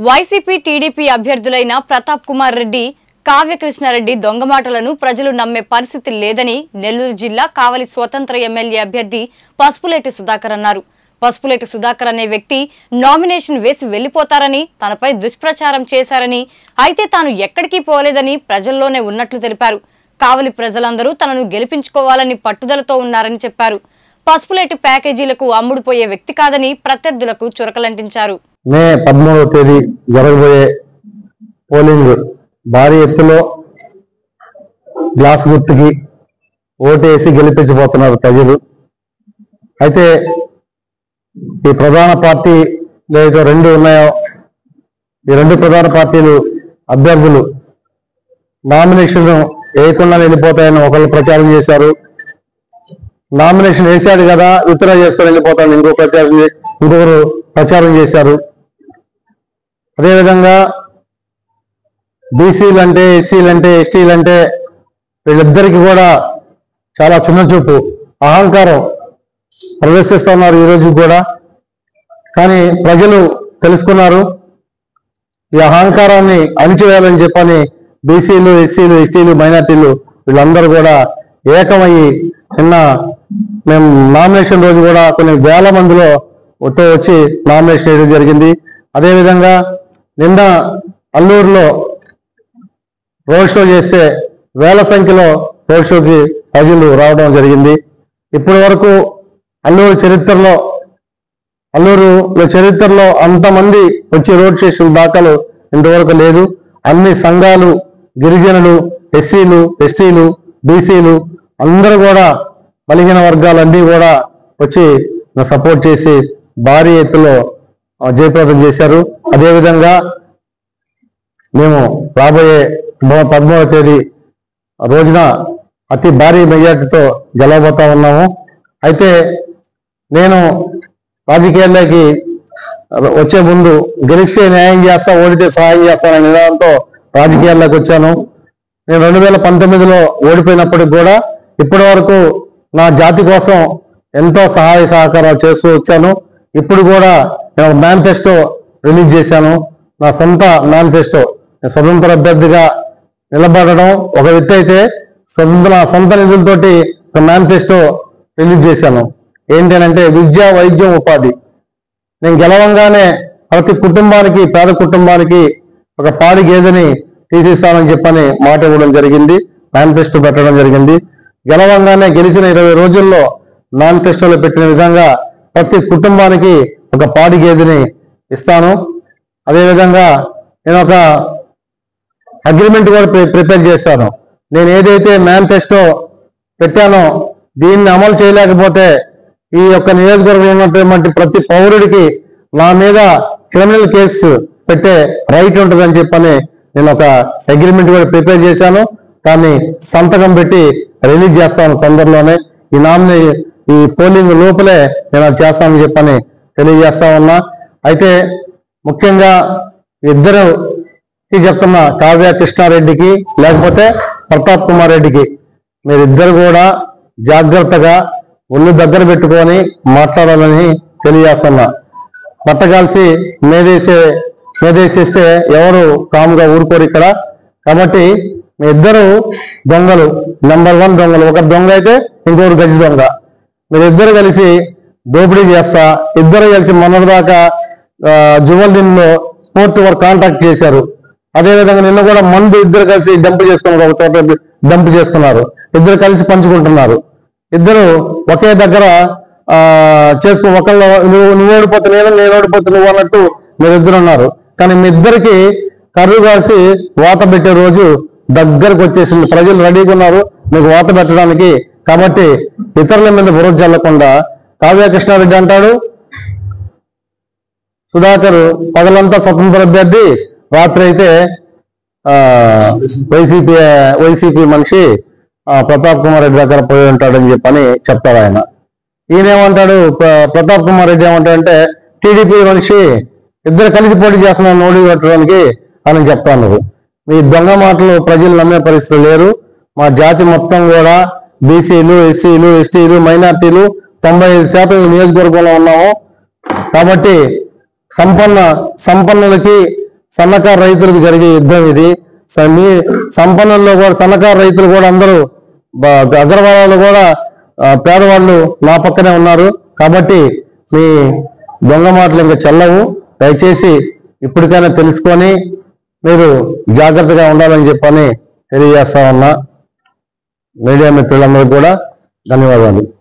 YCP TDP అభ్యర్థులైన ప్రతాప్ కుమార్ రెడ్డి కావ్యకృష్ణారెడ్డి దొంగ మాటలను ప్రజలు నమ్మే పరిస్థితి లేదని నెల్లూరు జిల్లా కావలి స్వతంత్ర ఎమ్మెల్యే అభ్యర్థి పసుపులేటి సుధాకర్ అన్నారు పసుపులేటి సుధాకర్ అనే వ్యక్తి నామినేషన్ వేసి వెళ్లిపోతారని తనపై దుష్ప్రచారం చేశారని అయితే తాను ఎక్కడికి పోలేదని ప్రజల్లోనే ఉన్నట్లు తెలిపారు కావలి ప్రజలందరూ తనను గెలిపించుకోవాలని పట్టుదలతో ఉన్నారని చెప్పారు పసుపులేటి ప్యాకేజీలకు అమ్ముడుపోయే వ్యక్తి కాదని ప్రత్యర్థులకు చురకలంటించారు మే పదమూడవ తేదీ జరగబోయే పోలింగ్ భారీ ఎత్తులో గ్లాస్ గుర్తుకి ఓటేసి గెలిపించబోతున్నారు ప్రజలు అయితే ఈ ప్రధాన పార్టీ ఏదైతే రెండు ఉన్నాయో ఈ రెండు ప్రధాన పార్టీలు అభ్యర్థులు నామినేషన్ వేయకుండా వెళ్ళిపోతాయని ఒకళ్ళు ప్రచారం చేశారు నామినేషన్ వేశాడు కదా విత్డ్రా చేసుకొని వెళ్ళిపోతాడు ఇంకో ప్రచారం చే- ఇంకొకరు ప్రచారం చేశారు అదేవిధంగా బీసీలు అంటే ఎస్సీలు అంటే ఎస్టీలు అంటే వీళ్ళిద్దరికి కూడా చాలా చిన్న చూపు అహంకారం ప్రదర్శిస్తున్నారు ఈ రోజు కూడా కానీ ప్రజలు తెలుసుకున్నారు ఈ అహంకారాన్ని అణిచివేయాలని చెప్పని బీసీలు ఎస్సీలు ఎస్టీలు మైనార్టీలు వీళ్ళందరూ కూడా ఏకమయ్యి నిన్న మేము నామినేషన్ రోజు కూడా కొన్ని వేల మందిలో తో వచ్చి నామినేషన్ వేయడం జరిగింది అదేవిధంగా నిన్న అల్లూరులో రోడ్ షో చేస్తే వేల సంఖ్యలో రోడ్ షోకి ప్రజలు రావడం జరిగింది ఇప్పటి వరకు అల్లూరు చరిత్రలో అల్లూరులో చరిత్రలో అంతమంది వచ్చి రోడ్ చేసిన దాఖలు ఇంతవరకు లేదు అన్ని సంఘాలు గిరిజనులు ఎస్సీలు ఎస్టీలు బీసీలు అందరూ కూడా బలిగిన వర్గాలన్నీ కూడా వచ్చి సపోర్ట్ చేసి భారీ ఎత్తులో ఆ, జయప్రదం చేశారు అదేవిధంగా మేము రాబోయే మొ- పదమూడవ తేదీ రోజున అతి భారీ మెజార్టీతో గెలవబోతా ఉన్నాము అయితే నేను రాజకీయాల్లోకి వచ్చే ముందు గెలిస్తే న్యాయం చేస్తా ఓడితే సహాయం చేస్తాననే నినాదంతో రాజకీయాల్లోకి వచ్చాను నేను రెండు వేల పంతొమ్మిదిలో ఓడిపోయినప్పటికి కూడా ఇప్పటి వరకు నా జాతి కోసం ఎంతో సహాయ సహకారాలు చేస్తూ వచ్చాను ఇప్పుడు కూడా నేను మేనిఫెస్టో రిలీజ్ చేశాను నా సొంత మేనిఫెస్టో నేను స్వతంత్ర అభ్యర్థిగా నిలబడడం ఒక వ్యక్తి అయితే స్వతంత్ర సొంత నిధులతోటి ఒక మేనిఫెస్టో రిలీజ్ చేశాను ఏంటంటే విద్య వైద్యం ఉపాధి నేను గెలవంగానే ప్రతి కుటుంబానికి పేద కుటుంబానికి ఒక పాడి గేదెని తీసిస్తానని చెప్పని మాట ఇవ్వడం జరిగింది మేనిఫెస్టో పెట్టడం జరిగింది గెలవంగానే గెలిచిన ఇరవై రోజుల్లో మేనిఫెస్టోలో పెట్టిన విధంగా ప్రతి కుటుంబానికి ఒక పాడి గేదెని ఇస్తాను అదేవిధంగా నేను ఒక అగ్రిమెంట్ కూడా ప్రి- ప్రిపేర్ చేశాను నేను ఏదైతే మేనిఫెస్టో పెట్టానో దీన్ని అమలు చేయలేకపోతే ఈ యొక్క నియోజకవర్గంలో ఉన్నటువంటి ప్రతి పౌరుడికి నా మీద క్రిమినల్ కేసు పెట్టే రైట్ ఉంటుందని చెప్పని నేను ఒక అగ్రిమెంట్ కూడా ప్రిపేర్ చేశాను దాన్ని సంతకం పెట్టి రిలీజ్ చేస్తాను తొందరలోనే ఈ నామినే ఈ పోలింగ్ లోపలే నేను అది చేస్తానని చెప్పని తెలియజేస్తా ఉన్నా అయితే ముఖ్యంగా ఇద్దరు ఈ చెప్తున్నా కావ్య కృష్ణారెడ్డికి లేకపోతే ప్రతాప్ కుమార్ రెడ్డికి మీరిద్దరు కూడా జాగ్రత్తగా ఒళ్ళు దగ్గర పెట్టుకొని మాట్లాడాలని తెలియజేస్తున్నా పట్టగాల్సి మేదేసే మేదేసేస్తే ఎవరు కాముగా ఊరుకోరు ఇక్కడ కాబట్టి మీ ఇద్దరు దొంగలు నెంబర్ వన్ దొంగలు ఒక దొంగ అయితే ఇంకొకరు గజి దొంగ మీరిద్దరు కలిసి దోపిడీ చేస్తా ఇద్దరు కలిసి మొన్నటిదాకా ఆ, జువల్దిన్లో పోర్ట్ వర్క్ కాంట్రాక్ట్ చేశారు అదేవిధంగా నిన్న కూడా మందు ఇద్దరు కలిసి డంప్ చేసుకున్నారు ఒక చోట డంప్ చేసుకున్నారు ఇద్దరు కలిసి పంచుకుంటున్నారు ఇద్దరు ఒకే దగ్గర ఆ చేసుకో ఒకళ్ళు నువ్వు నువ్వు ఓడిపోతే నేను నేను ఓడిపోతే నువ్వు అన్నట్టు మీరిద్దరు ఉన్నారు కానీ మీ ఇద్దరికి కర్రు కాసి వాత పెట్టే రోజు దగ్గరకు వచ్చేసింది ప్రజలు రెడీగా ఉన్నారు మీకు వాత పెట్టడానికి కాబట్టి ఇతరుల మీద బురద చల్లకుండా కావ్య కృష్ణారెడ్డి అంటాడు సుధాకర్ పగలంతా స్వతంత్ర అభ్యర్థి రాత్రి అయితే ఆ, వైసీపీ వైసీపీ మనిషి ఆ, ప్రతాప్ కుమార్ రెడ్డి దగ్గర పోయి ఉంటాడని చెప్పని చెప్తాడు ఆయన ఈయన ఏమంటాడు ప్ర- ప్రతాప్ కుమార్ రెడ్డి ఏమంటాడంటే టీడీపీ మనిషి ఇద్దరు కలిసి పోటీ చేస్తున్నాను ఓడి పెట్టడానికి అని చెప్తాను మీ దొంగ మాటలు ప్రజలు నమ్మే పరిస్థితి లేరు మా జాతి మొత్తం కూడా బీసీలు ఎస్సీలు ఎస్టీలు మైనార్టీలు తొంభై ఐదు శాతం ఈ నియోజకవర్గంలో ఉన్నాము కాబట్టి సంపన్న సంపన్నులకి సన్నకారు రైతులకు జరిగే యుద్ధం ఇది స- మీ సంపన్నుల్లో కూడా సన్నకారు రైతులు కూడా అందరూ బ- అగ్రవాళ్ళు కూడా ఆ, పేదవాళ్ళు నా పక్కనే ఉన్నారు కాబట్టి మీ దొంగ మాటలు ఇంకా చెల్లవు దయచేసి ఇప్పటికైనా తెలుసుకొని మీరు జాగ్రత్తగా ఉండాలని చెప్పని తెలియజేస్తా ఉన్నా మీడియా మిత్రులందరికీ కూడా ధన్యవాదాలు